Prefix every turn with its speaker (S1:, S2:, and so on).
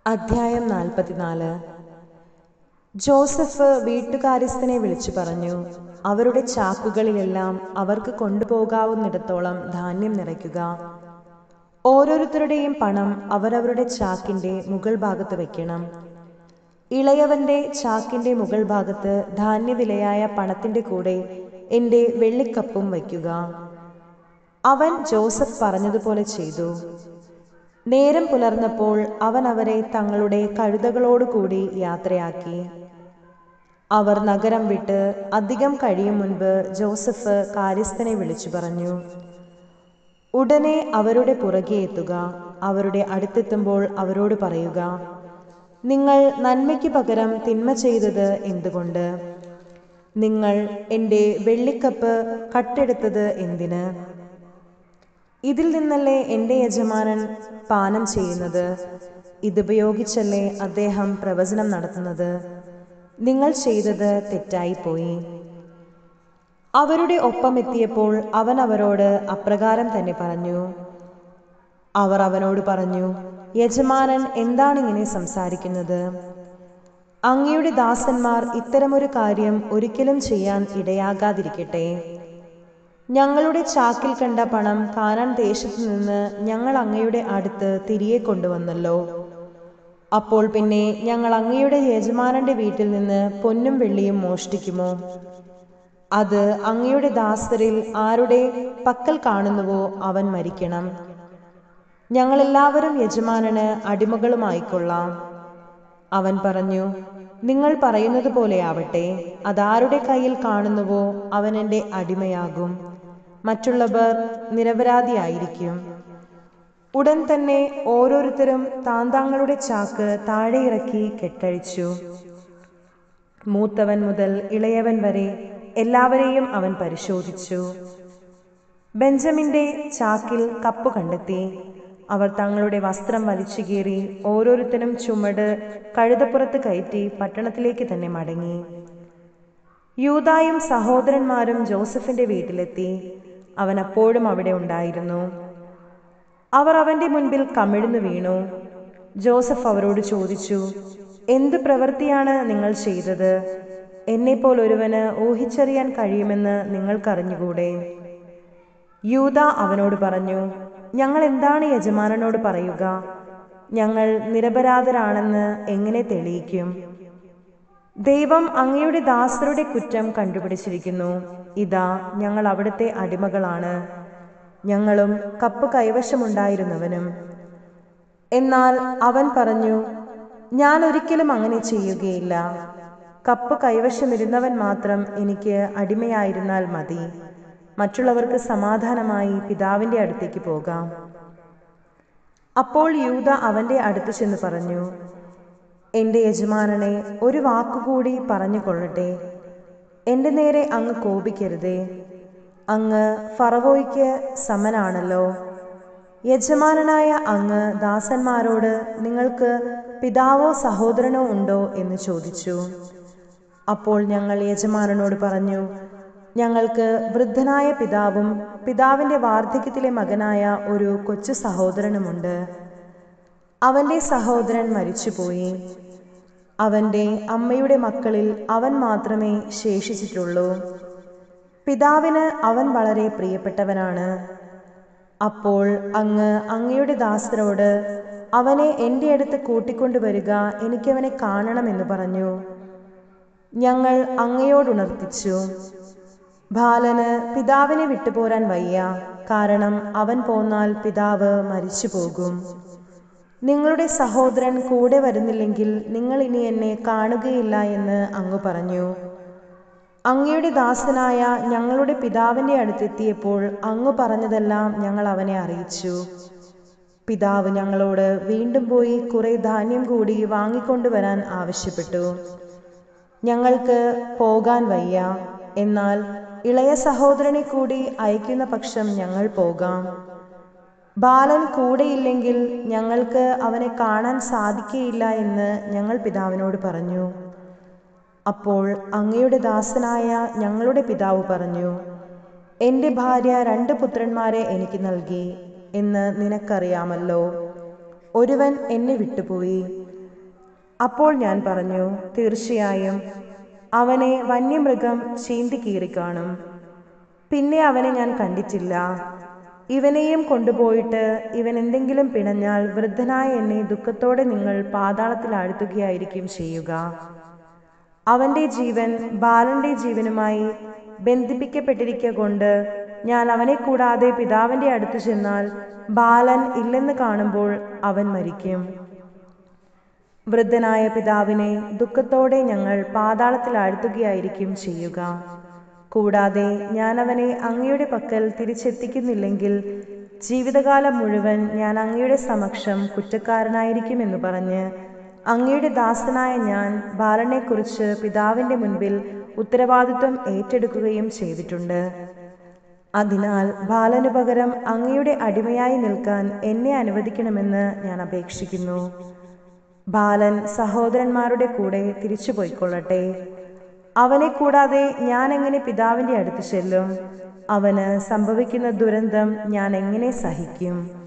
S1: അധ്യായം നാൽപ്പത്തിനാല് ജോസഫ് വീട്ടുകാര്യസ്ഥനെ വിളിച്ചു പറഞ്ഞു അവരുടെ ചാക്കുകളിലെല്ലാം അവർക്ക് കൊണ്ടുപോകാവുന്നിടത്തോളം ധാന്യം നിറയ്ക്കുക ഓരോരുത്തരുടെയും പണം അവരവരുടെ ചാക്കിന്റെ മുകൾ ഭാഗത്ത് വെക്കണം ഇളയവന്റെ ചാക്കിന്റെ മുകൾ ഭാഗത്ത് ധാന്യവിലയായ പണത്തിന്റെ കൂടെ എന്റെ വെള്ളിക്കപ്പും വയ്ക്കുക അവൻ ജോസഫ് പറഞ്ഞതുപോലെ ചെയ്തു നേരം പുലർന്നപ്പോൾ അവൻ അവരെ തങ്ങളുടെ കഴുതകളോടുകൂടി യാത്രയാക്കി അവർ നഗരം വിട്ട് അധികം കഴിയും മുൻപ് ജോസഫ് കാര്യസ്ഥനെ വിളിച്ചു പറഞ്ഞു ഉടനെ അവരുടെ പുറകെ എത്തുക അവരുടെ അടുത്തെത്തുമ്പോൾ അവരോട് പറയുക നിങ്ങൾ നന്മയ്ക്ക് പകരം തിന്മ ചെയ്തത് എന്തുകൊണ്ട് നിങ്ങൾ എൻ്റെ വെള്ളിക്കപ്പ് കട്ടെടുത്തത് എന്തിന് ഇതിൽ നിന്നല്ലേ എൻ്റെ യജമാനൻ പാനം ചെയ്യുന്നത് ഇതുപയോഗിച്ചല്ലേ അദ്ദേഹം പ്രവചനം നടത്തുന്നത് നിങ്ങൾ ചെയ്തത് തെറ്റായിപ്പോയി അവരുടെ ഒപ്പം എത്തിയപ്പോൾ അവൻ അവരോട് അപ്രകാരം തന്നെ പറഞ്ഞു അവർ അവനോട് പറഞ്ഞു യജമാനൻ എന്താണ് ഇങ്ങനെ സംസാരിക്കുന്നത് അങ്ങയുടെ ദാസന്മാർ ഇത്തരമൊരു കാര്യം ഒരിക്കലും ചെയ്യാൻ ഇടയാകാതിരിക്കട്ടെ ഞങ്ങളുടെ ചാക്കിൽ കണ്ട പണം കാനാൻ ദേശത്തു നിന്ന് ഞങ്ങൾ അങ്ങയുടെ അടുത്ത് തിരികെ കൊണ്ടുവന്നല്ലോ അപ്പോൾ പിന്നെ ഞങ്ങൾ അങ്ങയുടെ യജമാനന്റെ വീട്ടിൽ നിന്ന് പൊന്നും വെള്ളിയും മോഷ്ടിക്കുമോ അത് അങ്ങയുടെ ദാസരിൽ ആരുടെ പക്കൽ കാണുന്നുവോ അവൻ മരിക്കണം ഞങ്ങളെല്ലാവരും യജമാനന് അടിമകളുമായിക്കൊള്ളാം അവൻ പറഞ്ഞു നിങ്ങൾ പറയുന്നത് പോലെയാവട്ടെ അതാരുടെ കയ്യിൽ കാണുന്നുവോ അവൻ എൻ്റെ അടിമയാകും മറ്റുള്ളവർ നിരപരാധിയായിരിക്കും ഉടൻ തന്നെ ഓരോരുത്തരും താന്താങ്ങളുടെ ചാക്ക് താഴെ ഇറക്കി കെട്ടഴിച്ചു മൂത്തവൻ മുതൽ ഇളയവൻ വരെ എല്ലാവരെയും അവൻ പരിശോധിച്ചു ബെഞ്ചമിന്റെ ചാക്കിൽ കപ്പ് കണ്ടെത്തി അവർ തങ്ങളുടെ വസ്ത്രം വലിച്ചു കീറി ഓരോരുത്തരും ചുമട് കഴുതപ്പുറത്ത് കയറ്റി പട്ടണത്തിലേക്ക് തന്നെ മടങ്ങി യൂതായും സഹോദരന്മാരും ജോസഫിന്റെ വീട്ടിലെത്തി അവൻ അപ്പോഴും അവിടെ ഉണ്ടായിരുന്നു അവർ അവന്റെ മുൻപിൽ കമിഴ്ന്നു വീണു ജോസഫ് അവരോട് ചോദിച്ചു എന്ത് പ്രവൃത്തിയാണ് നിങ്ങൾ ചെയ്തത് എന്നെപ്പോൾ ഒരുവന് ഊഹിച്ചറിയാൻ കഴിയുമെന്ന് നിങ്ങൾക്കറിഞ്ഞുകൂടെ യൂത അവനോട് പറഞ്ഞു ഞങ്ങൾ എന്താണ് യജമാനനോട് പറയുക ഞങ്ങൾ നിരപരാധരാണെന്ന് എങ്ങനെ തെളിയിക്കും ദൈവം അങ്ങയുടെ ദാസരുടെ കുറ്റം കണ്ടുപിടിച്ചിരിക്കുന്നു ഇതാ ഞങ്ങൾ അവിടുത്തെ അടിമകളാണ് ഞങ്ങളും കപ്പ് കൈവശമുണ്ടായിരുന്നവനും എന്നാൽ അവൻ പറഞ്ഞു ഞാൻ ഒരിക്കലും അങ്ങനെ ചെയ്യുകയില്ല കപ്പ് കൈവശമിരുന്നവൻ മാത്രം എനിക്ക് അടിമയായിരുന്നാൽ മതി മറ്റുള്ളവർക്ക് സമാധാനമായി പിതാവിന്റെ അടുത്തേക്ക് പോകാം അപ്പോൾ യൂത അവന്റെ അടുത്ത് ചെന്ന് പറഞ്ഞു എന്റെ യജമാനനെ ഒരു വാക്കുകൂടി പറഞ്ഞു കൊള്ളട്ടെ എന്റെ നേരെ അങ്ങ് കോപിക്കരുതേ അങ്ങ് ഫറവോയ്ക്ക് സമനാണല്ലോ യജമാനനായ അങ്ങ് ദാസന്മാരോട് നിങ്ങൾക്ക് പിതാവോ സഹോദരനോ ഉണ്ടോ എന്ന് ചോദിച്ചു അപ്പോൾ ഞങ്ങൾ യജമാനനോട് പറഞ്ഞു ഞങ്ങൾക്ക് വൃദ്ധനായ പിതാവും പിതാവിന്റെ വാർദ്ധക്യത്തിലെ മകനായ ഒരു കൊച്ചു സഹോദരനുമുണ്ട് അവന്റെ സഹോദരൻ മരിച്ചുപോയി അവന്റെ അമ്മയുടെ മക്കളിൽ അവൻ മാത്രമേ ശേഷിച്ചിട്ടുള്ളൂ പിതാവിന് അവൻ വളരെ പ്രിയപ്പെട്ടവനാണ് അപ്പോൾ അങ്ങ് അങ്ങയുടെ ദാസരോട് അവനെ എൻ്റെ അടുത്ത് കൂട്ടിക്കൊണ്ടുവരിക എനിക്കവനെ കാണണമെന്ന് പറഞ്ഞു ഞങ്ങൾ അങ്ങയോടുണർത്തിച്ചു ബാലന് പിതാവിനെ വിട്ടുപോരാൻ വയ്യ കാരണം അവൻ പോന്നാൽ പിതാവ് മരിച്ചു പോകും നിങ്ങളുടെ സഹോദരൻ കൂടെ വരുന്നില്ലെങ്കിൽ നിങ്ങൾ ഇനി എന്നെ കാണുകയില്ല എന്ന് അങ്ങ് പറഞ്ഞു അങ്ങയുടെ ദാസനായ ഞങ്ങളുടെ പിതാവിന്റെ അടുത്തെത്തിയപ്പോൾ അങ്ങ് പറഞ്ഞതെല്ലാം ഞങ്ങൾ അവനെ അറിയിച്ചു പിതാവ് ഞങ്ങളോട് വീണ്ടും പോയി കുറെ ധാന്യം കൂടി വാങ്ങിക്കൊണ്ടുവരാൻ ആവശ്യപ്പെട്ടു ഞങ്ങൾക്ക് പോകാൻ വയ്യ എന്നാൽ ഇളയ സഹോദരനെ കൂടി അയക്കുന്ന പക്ഷം ഞങ്ങൾ പോകാം ബാലൻ കൂടെയില്ലെങ്കിൽ ഞങ്ങൾക്ക് അവനെ കാണാൻ സാധിക്കുകയില്ല എന്ന് ഞങ്ങൾ പിതാവിനോട് പറഞ്ഞു അപ്പോൾ അങ്ങയുടെ ദാസനായ ഞങ്ങളുടെ പിതാവ് പറഞ്ഞു എൻ്റെ ഭാര്യ രണ്ട് പുത്രന്മാരെ എനിക്ക് നൽകി എന്ന് നിനക്കറിയാമല്ലോ ഒരുവൻ എന്നെ വിട്ടുപോയി അപ്പോൾ ഞാൻ പറഞ്ഞു തീർച്ചയായും അവനെ വന്യമൃഗം ചീന്തി കീറിക്കാണും പിന്നെ അവനെ ഞാൻ കണ്ടിട്ടില്ല ഇവനെയും കൊണ്ടുപോയിട്ട് ഇവൻ എന്തെങ്കിലും പിണഞ്ഞാൽ വൃദ്ധനായ എന്നെ ദുഃഖത്തോടെ നിങ്ങൾ പാതാളത്തിൽ ആഴ്ത്തുകയായിരിക്കും ചെയ്യുക അവന്റെ ജീവൻ ബാലന്റെ ജീവനുമായി ബന്ധിപ്പിക്കപ്പെട്ടിരിക്ക കൊണ്ട് ഞാൻ അവനെ കൂടാതെ പിതാവിന്റെ അടുത്ത് ചെന്നാൽ ബാലൻ ഇല്ലെന്ന് കാണുമ്പോൾ അവൻ മരിക്കും വൃദ്ധനായ പിതാവിനെ ദുഃഖത്തോടെ ഞങ്ങൾ പാതാളത്തിൽ ആഴ്ത്തുകയായിരിക്കും ചെയ്യുക കൂടാതെ ഞാൻ അവനെ അങ്ങയുടെ പക്കൽ തിരിച്ചെത്തിക്കുന്നില്ലെങ്കിൽ ജീവിതകാലം മുഴുവൻ ഞാൻ അങ്ങയുടെ സമക്ഷം കുറ്റക്കാരനായിരിക്കുമെന്ന് പറഞ്ഞ് അങ്ങയുടെ ദാസനായ ഞാൻ ബാലനെക്കുറിച്ച് പിതാവിന്റെ മുൻപിൽ ഉത്തരവാദിത്വം ഏറ്റെടുക്കുകയും ചെയ്തിട്ടുണ്ട് അതിനാൽ ബാലനു പകരം അങ്ങയുടെ അടിമയായി നിൽക്കാൻ എന്നെ അനുവദിക്കണമെന്ന് ഞാൻ അപേക്ഷിക്കുന്നു ബാലൻ സഹോദരന്മാരുടെ കൂടെ തിരിച്ചു പോയിക്കൊള്ളട്ടെ അവനെ കൂടാതെ ഞാൻ എങ്ങനെ പിതാവിന്റെ അടുത്ത് ചെല്ലും അവന് സംഭവിക്കുന്ന ദുരന്തം ഞാൻ എങ്ങനെ സഹിക്കും